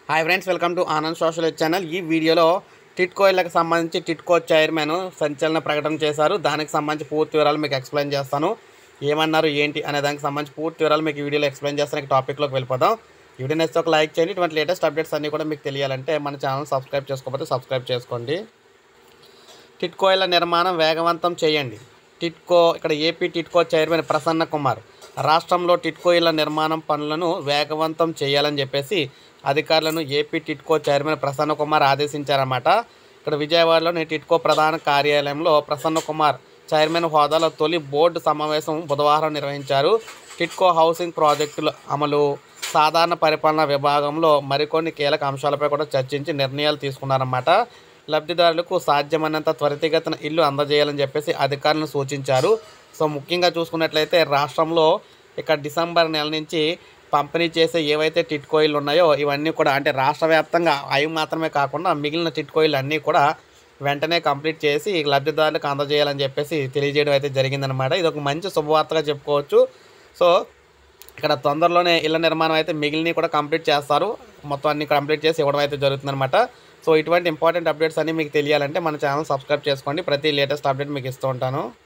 hi friends welcome to Anand social channel ఈ వీడియోలో టిట్కో ఇళ్ళకి సంబంధించి టిట్కో చైర్మన్ సంచలన ప్రకటన చేశారు దానికి సంబంధించి పూర్తి వివరాలు మీకు ఎక్స్ప్లెయిన్ చేస్తాను ఏమన్నారు ఏంటి అనే దానికి సంబంధించి పూర్తి వివరాలు మీకు ఈ వీడియోలో ఎక్స్ప్లెయిన్ చేస్తాను టాపిక్లోకి వెళ్ళిపోదాం ఈ వీడియో నచ్చితే ఒక లైక్ చేయండి ఇటువంటి లేటెస్ట్ అప్డేట్స్ అన్నీ కూడా మీకు తెలియాలంటే మన ఛానల్ సబ్స్క్రైబ్ చేసుకోకపోతే సబ్స్క్రైబ్ చేసుకోండి టిట్కో ఇళ్ల నిర్మాణం వేగవంతం చేయండి టిట్కో ఇక్కడ AP TIDCO chairman Prasanna Kumar రాష్ట్రంలో టిట్కో ఇళ్ల నిర్మాణం పనులను వేగవంతం చేయాలని చెప్పేసి అధికారులను AP TIDCO chairman Prasanna Kumar ఆదేశించారన్నమాట ఇక్కడ విజయవాడలోని టిట్కో ప్రధాన కార్యాలయంలో ప్రసన్న కుమార్ చైర్మన్ హోదాలో తొలి బోర్డు సమావేశం బుధవారం నిర్వహించారు టిట్కో హౌసింగ్ ప్రాజెక్టుల అమలు సాధారణ పరిపాలన విభాగంలో మరికొన్ని కీలక అంశాలపై కూడా చర్చించి నిర్ణయాలు తీసుకున్నారన్నమాట లబ్ధిదారులకు సాధ్యమైనంత త్వరితగతిన ఇల్లు అందజేయాలని చెప్పేసి అధికారులను సూచించారు సో ముఖ్యంగా చూసుకున్నట్లయితే రాష్ట్రంలో ఇక డిసెంబర్ నెల నుంచి పంపిణీ చేసే ఏవైతే టిట్కోయిలు ఉన్నాయో ఇవన్నీ కూడా అంటే రాష్ట్ర వ్యాప్తంగా అవి మాత్రమే కాకుండా మిగిలిన టిట్కోయిలు అన్నీ కూడా వెంటనే కంప్లీట్ చేసి లబ్ధిదారులకు అందజేయాలని చెప్పేసి తెలియజేయడం అయితే జరిగిందనమాట ఇది ఒక మంచి శుభవార్తగా చెప్పుకోవచ్చు సో ఇక్కడ తొందరలోనే ఇళ్ళ నిర్మాణం అయితే మిగిలినవి కూడా కంప్లీట్ చేస్తారు మొత్తం అన్ని కంప్లీట్ చేసి ఇవ్వడం అయితే జరుగుతుందన్నమాట సో ఇటువంటి ఇంపార్టెంట్ అప్డేట్స్ అన్ని మీకు తెలియాలంటే మన ఛానల్ సబ్స్క్రైబ్ చేసుకోండి ప్రతి లేటెస్ట్ అప్డేట్ మీకు ఇస్తూ ఉంటాను